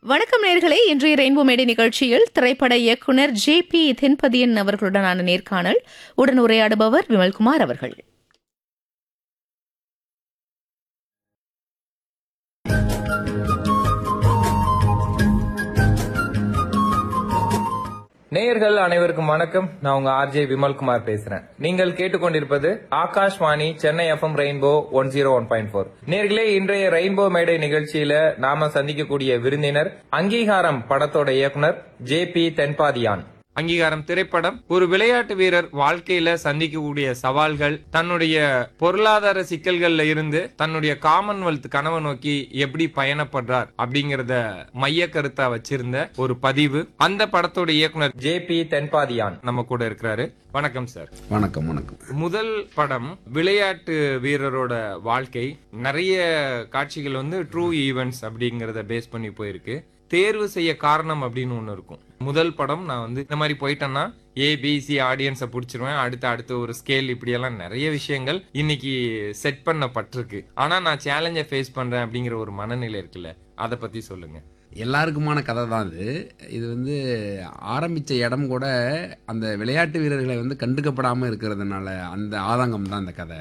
வணக்கம் நேர்களே இன்றைய ரெயின்போ மேடை நிகழ்ச்சியில் திரைப்பட இயக்குனர் ஜே பி தென்பதியன் அவர்களுடனான நேர்காணல் உடன் உரையாடுபவர் விமல்குமார் அவர்கள் நேயர்கள் அனைவருக்கும் வணக்கம் நான் உங்க ஆர்ஜே விமல்குமார் பேசுறேன் நீங்கள் கேட்டுக்கொண்டிருப்பது Akashvani Chennai FM rainbow one zero one point four நேர்களே இன்றைய ரெயின்போ மேடை நிகழ்ச்சியில நாம சந்திக்கக்கூடிய விருந்தினர் அங்கீகாரம் படத்தோட இயக்குனர் ஜே பி தென்பாதியான் அங்கீகாரம் திரைப்படம் ஒரு விளையாட்டு வீரர் வாழ்க்கையில சந்திக்கக்கூடிய சவால்கள் தன்னுடைய பொருளாதார சிக்கல்கள்ல இருந்து தன்னுடைய காமன்வெல்த் கனவை நோக்கி எப்படி பயணப்படுறார் அப்படிங்கறத மைய கருத்தா வச்சிருந்த ஒரு பதிவு அந்த படத்தோட இயக்குனர் ஜே பி தென்பாதியான் நம்ம கூட இருக்கிறாரு வணக்கம் சார் வணக்கம் வணக்கம் முதல் படம் விளையாட்டு வீரரோட வாழ்க்கை நிறைய காட்சிகள் வந்து ட்ரூ ஈவெண்ட்ஸ் அப்படிங்கறத பேஸ் பண்ணி போயிருக்கு தேர்வு செய்ய காரணம் அப்படின்னு ஒண்ணு இருக்கும் முதல் படம் நான் வந்து இந்த மாதிரி போயிட்டேன்னா ஏபிசி ஆடியன்ஸை பிடிச்சிருவேன் அடுத்து அடுத்து ஒரு ஸ்கேல் இப்படியெல்லாம் நிறைய விஷயங்கள் இன்னைக்கு செட் பண்ணப்பட்டிருக்கு ஆனா நான் சேலஞ்சை ஃபேஸ் பண்றேன் அப்படிங்கிற ஒரு மனநிலை இருக்குல்ல அதை பத்தி சொல்லுங்க எல்லாருக்குமான கதை தான் இது இது வந்து ஆரம்பித்த இடம் கூட அந்த விளையாட்டு வீரர்களை வந்து கண்டுக்கப்படாமல் இருக்கிறதுனால அந்த ஆதங்கம் தான் இந்த கதை